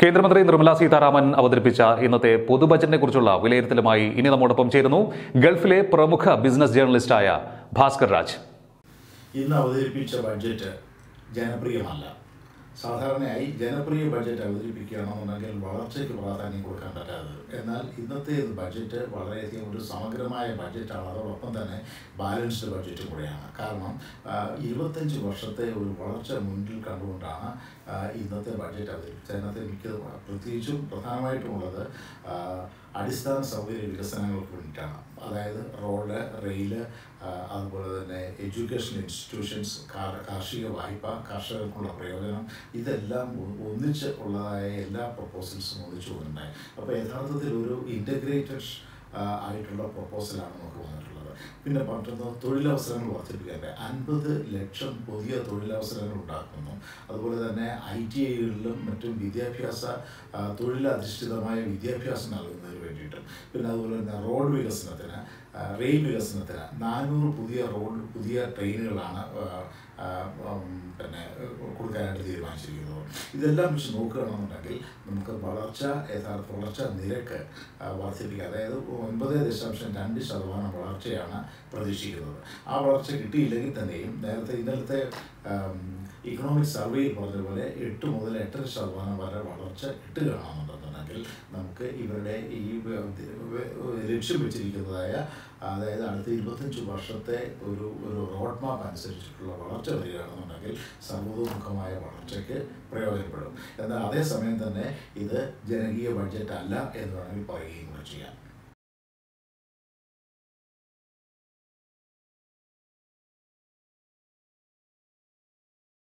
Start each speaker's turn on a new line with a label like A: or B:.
A: കേന്ദ്രമന്ത്രി നിർമ്മല സീതാരാമൻ അവതരിപ്പിച്ച ഇന്നത്തെ പൊതുബജറ്റിനെ കുറിച്ചുള്ള വിലയിരുത്തലുമായി ഇനി നമ്മോടൊപ്പം ചേരുന്നു ഗൾഫിലെ പ്രമുഖ ബിസിനസ് ജേർണലിസ്റ്റായ ഭാസ്കർ രാജ്
B: ഇന്ന് അവതരിപ്പിച്ച ബഡ്ജറ്റ് ജനപ്രിയമല്ല സാധാരണയായി ജനപ്രിയ ബഡ്ജറ്റ് അവതരിപ്പിക്കുകയാണെന്നുണ്ടെങ്കിൽ വളർച്ചയ്ക്ക് പ്രാധാന്യം കൊടുക്കാൻ പറ്റാതെ എന്നാൽ ഇന്നത്തെ ബഡ്ജറ്റ് വളരെയധികം ഒരു സമഗ്രമായ ബഡ്ജറ്റാണ് അതോടൊപ്പം തന്നെ ബാലൻസ്ഡ് ബഡ്ജറ്റും കൂടെയാണ് കാരണം ആ, ഇരുപത്തഞ്ച് വർഷത്തെ ഒരു വളർച്ച മുന്നിൽ കണ്ടുകൊണ്ടാണ് ആ, ഇന്നത്തെ ബഡ്ജറ്റ് അവതരിപ്പിച്ചത് അതിനകത്ത് മിക്ക പ്രത്യേകിച്ചും പ്രധാനമായിട്ടുമുള്ളത് ആ, അടിസ്ഥാന സൗകര്യ വികസനങ്ങൾക്ക് വേണ്ടിയിട്ടാണ് അതായത് റോഡ് റെയില് ആ, അതുപോലെ തന്നെ എഡ്യൂക്കേഷൻ ഇൻസ്റ്റിറ്റ്യൂഷൻസ് കാർഷിക വായ്പ കർഷകർക്കുള്ള പ്രയോജനം ഇതെല്ലാം ഒ- ഒന്നിച്ച് ഉള്ളതായ എല്ലാ പ്രപ്പോസൽസും ഒന്നിച്ചു കൊണ്ടുണ്ടായി അപ്പോൾ യഥാർത്ഥത്തിൽ ഒരു ഇൻ്റഗ്രേറ്റഡ് ആയിട്ടുള്ള പ്രപ്പോസലാണ് നമുക്ക് വന്നിട്ടുള്ളത് പിന്നെ മറ്റൊന്ന് തൊഴിലവസരങ്ങൾ വർദ്ധിപ്പിക്കാൻ അൻപത് ലക്ഷം പുതിയ തൊഴിലവസരങ്ങൾ ഉണ്ടാക്കുന്നു അതുപോലെ തന്നെ ഐ ടി ഐകളിലും മറ്റും വിദ്യാഭ്യാസ ആ, തൊഴിലധിഷ്ഠിതമായ വിദ്യാഭ്യാസം നൽകുന്നതിന് വേണ്ടിയിട്ടും പിന്നെ അതുപോലെ തന്നെ റോഡ് വികസനത്തിന് ആ, റെയിൽ വികസനത്തിന് നാനൂറ് പുതിയ റോഡ് പുതിയ ട്രെയിനുകളാണ് ആ, ആ, ഉം, പിന്നെ കൊടുക്കാനായിട്ട് തീരുമാനിച്ചിരിക്കുന്നത് ഇതെല്ലാം വെച്ച് നോക്കുകയാണെന്നുണ്ടെങ്കിൽ നമുക്ക് വളർച്ച യഥാർത്ഥ വളർച്ച നിരക്ക് ആ, വർദ്ധിപ്പിക്കുക അതായത് ഒൻപത് ദശാംശം രണ്ട് ശതമാനം വളർച്ചയാണ് പ്രതീക്ഷിക്കുന്നത് ആ വളർച്ച കിട്ടിയില്ലെങ്കിൽ തന്നെയും നേരത്തെ ഇന്നലത്തെ ഇക്കണോമിക് സർവേയിൽ പറഞ്ഞതുപോലെ എട്ട് മുതൽ എട്ടര ശതമാനം വരെ വളർച്ച കിട്ടുകയാണെന്നുണ്ടെന്നുണ്ടെങ്കിൽ നമുക്ക് ഇവരുടെ ഈ വ- വ- ലക്ഷ്യം വെച്ചിരിക്കുന്നതായ അതായത് അടുത്ത ഇരുപത്തഞ്ച് വർഷത്തെ ഒരു ഒരു റോഡ് മാപ്പ് അനുസരിച്ചിട്ടുള്ള വളർച്ച വരികയാണെന്നുണ്ടെങ്കിൽ സർവതോമുഖമായ വളർച്ചയ്ക്ക് പ്രയോജനപ്പെടും എന്നാൽ അതേസമയം തന്നെ ഇത് ജനകീയ ബഡ്ജറ്റ് അല്ല എന്ന് വേണമെങ്കിൽ പറയുകയും കൂടെ ചെയ്യാം